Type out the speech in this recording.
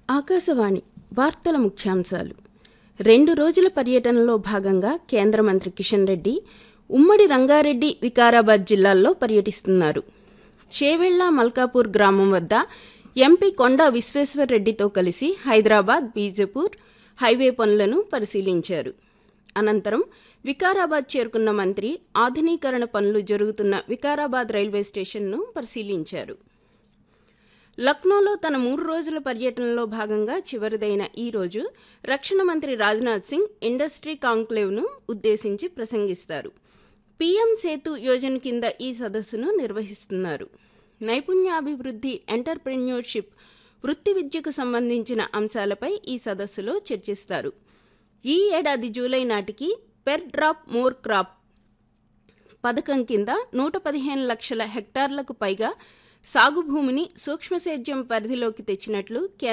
ఆకాశవాణి వార్తల ముఖ్యాంశాలు రెండు రోజుల పర్యటనలో భాగంగా కేంద్ర మంత్రి కిషన్ రెడ్డి ఉమ్మడి రంగారెడ్డి వికారాబాద్ జిల్లాల్లో పర్యటిస్తున్నారు చేవెళ్ల మల్కాపూర్ గ్రామం వద్ద ఎంపీ కొండా విశ్వేశ్వర్రెడ్డితో కలిసి హైదరాబాద్ బీజపూర్ హైవే పనులను పరిశీలించారు అనంతరం వికారాబాద్ చేరుకున్న మంత్రి ఆధునీకరణ పనులు జరుగుతున్న వికారాబాద్ రైల్వే స్టేషన్ను పరిశీలించారు లక్నోలో తన మూడు రోజుల పర్యటనలో భాగంగా చివరిదైన ఈ రోజు రక్షణ మంత్రి రాజ్నాథ్ సింగ్ ఇండస్ట్రీ కాంక్లేవ్ను ఉద్దేశించి ప్రసంగిస్తారు పీఎం సేతు యోజన కింద ఈ సదస్సును నిర్వహిస్తున్నారు నైపుణ్యాభివృద్ధి ఎంటర్ప్రెన్యూర్షిప్ వృత్తి విద్యకు సంబంధించిన అంశాలపై ఈ సదస్సులో చర్చిస్తారు ఈ ఏడాది జూలై నాటికి పెర్ డ్రాప్ మోర్ క్రాప్ పథకం కింద నూట పదిహేను లక్షల హెక్టార్లకు పైగా సాగు భూమిని సూక్ష్మసేద్యం పరిధిలోకి తెచ్చినట్లు